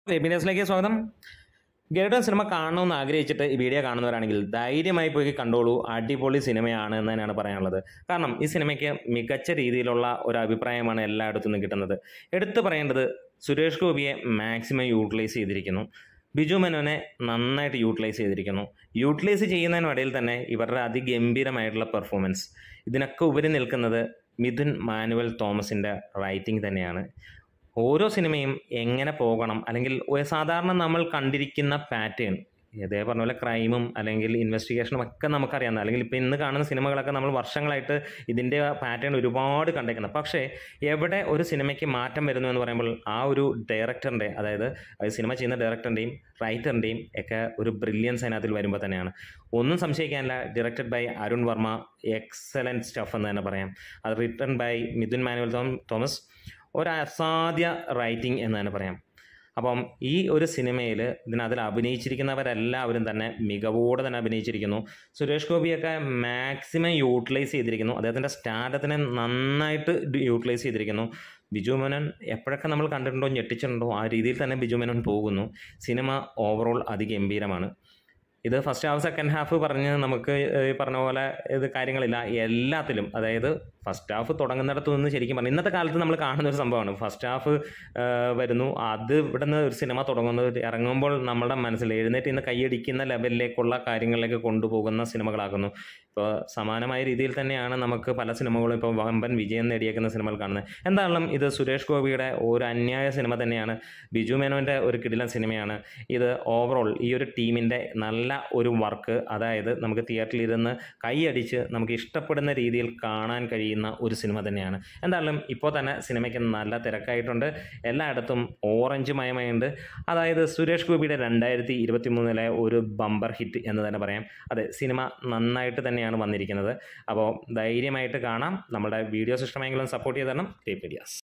വെബിനേഴ്സിലേക്ക് സ്വാഗതം ഗരുഡൻ സിനിമ കാണണമെന്ന് ആഗ്രഹിച്ചിട്ട് ഈ വീഡിയോ കാണുന്നവരാണെങ്കിൽ ധൈര്യമായി പോയി കണ്ടോളൂ അടിപൊളി സിനിമയാണ് എന്ന് തന്നെയാണ് പറയാനുള്ളത് കാരണം ഈ സിനിമയ്ക്ക് മികച്ച രീതിയിലുള്ള ഒരു അഭിപ്രായമാണ് എല്ലായിടത്തു നിന്നും കിട്ടുന്നത് എടുത്തു പറയേണ്ടത് സുരേഷ് ഗോപിയെ മാക്സിമം യൂട്ടിലൈസ് ചെയ്തിരിക്കുന്നു ബിജു മേനോനെ നന്നായിട്ട് യൂട്ടിലൈസ് ചെയ്തിരിക്കുന്നു യൂട്ടിലൈസ് ചെയ്യുന്നതിനിടയിൽ തന്നെ ഇവരുടെ അതിഗംഭീരമായിട്ടുള്ള പെർഫോമൻസ് ഇതിനൊക്കെ ഉപരി നിൽക്കുന്നത് മിഥുൻ മാനുവൽ തോമസിൻ്റെ റൈറ്റിംഗ് തന്നെയാണ് ഓരോ സിനിമയും എങ്ങനെ പോകണം അല്ലെങ്കിൽ ഒരു സാധാരണ നമ്മൾ കണ്ടിരിക്കുന്ന പാറ്റേൺ ഇതേ പറഞ്ഞ പോലെ ക്രൈമും അല്ലെങ്കിൽ ഇൻവെസ്റ്റിഗേഷനും ഒക്കെ നമുക്കറിയാം അല്ലെങ്കിൽ ഇപ്പോൾ ഇന്ന് കാണുന്ന സിനിമകളൊക്കെ നമ്മൾ വർഷങ്ങളായിട്ട് ഇതിൻ്റെ പാറ്റേൺ ഒരുപാട് കണ്ടേക്കുന്നത് പക്ഷേ എവിടെ ഒരു സിനിമയ്ക്ക് മാറ്റം വരുന്നു എന്ന് പറയുമ്പോൾ ആ ഒരു ഡയറക്ടറിൻ്റെ അതായത് അത് സിനിമ ചെയ്യുന്ന ഡയറക്ടറിൻ്റെയും റൈറ്ററിൻ്റെയും ഒക്കെ ഒരു ബ്രില്യൻസ് അതിനകത്തിൽ വരുമ്പോൾ തന്നെയാണ് ഒന്നും സംശയിക്കാനില്ല directed by Arun Varma excellent stuff എന്ന് തന്നെ പറയാം അത് റിട്ടേൺ ബൈ മിഥുൻ മാനുവൽ തോം- തോമസ് ഒരു അസാധ്യ റൈറ്റിംഗ് എന്ന് തന്നെ പറയാം അപ്പം ഈ ഒരു സിനിമയിൽ ഇതിനതിൽ അഭിനയിച്ചിരിക്കുന്നവരെല്ലാവരും തന്നെ മികവോടെ തന്നെ അഭിനയിച്ചിരിക്കുന്നു സുരേഷ് ഗോപിയൊക്കെ മാക്സിമം യൂട്ടിലൈസ് ചെയ്തിരിക്കുന്നു അദ്ദേഹത്തിൻ്റെ സ്റ്റാൻഡത്തിനെ നന്നായിട്ട് യൂട്ടിലൈസ് ചെയ്തിരിക്കുന്നു ബിജു മേനോൻ എപ്പോഴൊക്കെ നമ്മൾ കണ്ടിട്ടുണ്ടോ ഞെട്ടിച്ചിട്ടുണ്ടോ ആ രീതിയിൽ തന്നെ ബിജു മേനോൻ പോകുന്നു സിനിമ ഓവറോൾ അതിഗംഭീരമാണ് ഇത് ഫസ്റ്റ് ഹാഫ് സെക്കൻഡ് ഹാഫ് പറഞ്ഞ് നമുക്ക് ഈ പറഞ്ഞ പോലെ ഇത് കാര്യങ്ങളില്ല എല്ലാത്തിലും അതായത് ഫസ്റ്റ് ഹാഫ് തുടങ്ങുന്നിടത്ത് നിന്ന് ശരിക്കും പറഞ്ഞു ഇന്നത്തെ കാലത്ത് നമ്മൾ കാണുന്ന ഒരു സംഭവമാണ് ഫസ്റ്റ് ഹാഫ് വരുന്നു അത് ഇവിടെ നിന്ന് ഒരു സിനിമ തുടങ്ങുന്നത് ഇറങ്ങുമ്പോൾ നമ്മുടെ മനസ്സിൽ എഴുന്നേറ്റ് ഇന്ന് കൈയടിക്കുന്ന ലെവലിലേക്കുള്ള കാര്യങ്ങളിലേക്ക് കൊണ്ടുപോകുന്ന സിനിമകളാക്കുന്നു ഇപ്പോൾ സമാനമായ രീതിയിൽ തന്നെയാണ് നമുക്ക് പല സിനിമകളും ഇപ്പോൾ വമ്പൻ വിജയം നേടിയേക്കുന്ന സിനിമകൾ കാണുന്നത് എന്തായാലും ഇത് സുരേഷ് ഗോപിയുടെ ഒരു അന്യായ സിനിമ തന്നെയാണ് ബിജു മേനോൻ്റെ ഒരു കിടിലൻ സിനിമയാണ് ഇത് ഓവറോൾ ഈ ഒരു ടീമിൻ്റെ നല്ല ഒരു വർക്ക് അതായത് നമുക്ക് തിയേറ്ററിൽ ഇരുന്ന് കൈയടിച്ച് നമുക്ക് ഇഷ്ടപ്പെടുന്ന രീതിയിൽ കാണാൻ കഴിയുന്ന ഒരു സിനിമ തന്നെയാണ് എന്തായാലും ഇപ്പോൾ തന്നെ സിനിമയ്ക്ക് നല്ല തിരക്കായിട്ടുണ്ട് എല്ലായിടത്തും ഓറഞ്ച് മയമയുണ്ട് അതായത് സുരേഷ് ഗോപിയുടെ രണ്ടായിരത്തി ഇരുപത്തി മൂന്നിലെ ഒരു ബമ്പർ ഹിറ്റ് എന്ന് തന്നെ പറയാം അതെ സിനിമ നന്നായിട്ട് തന്നെയാണ് വന്നിരിക്കുന്നത് അപ്പോൾ ധൈര്യമായിട്ട് കാണാം നമ്മുടെ വീഡിയോസ് ഇഷ്ടമെങ്കിലും സപ്പോർട്ട് ചെയ്ത് തരണം ടേപ്പ് മീഡിയാസ്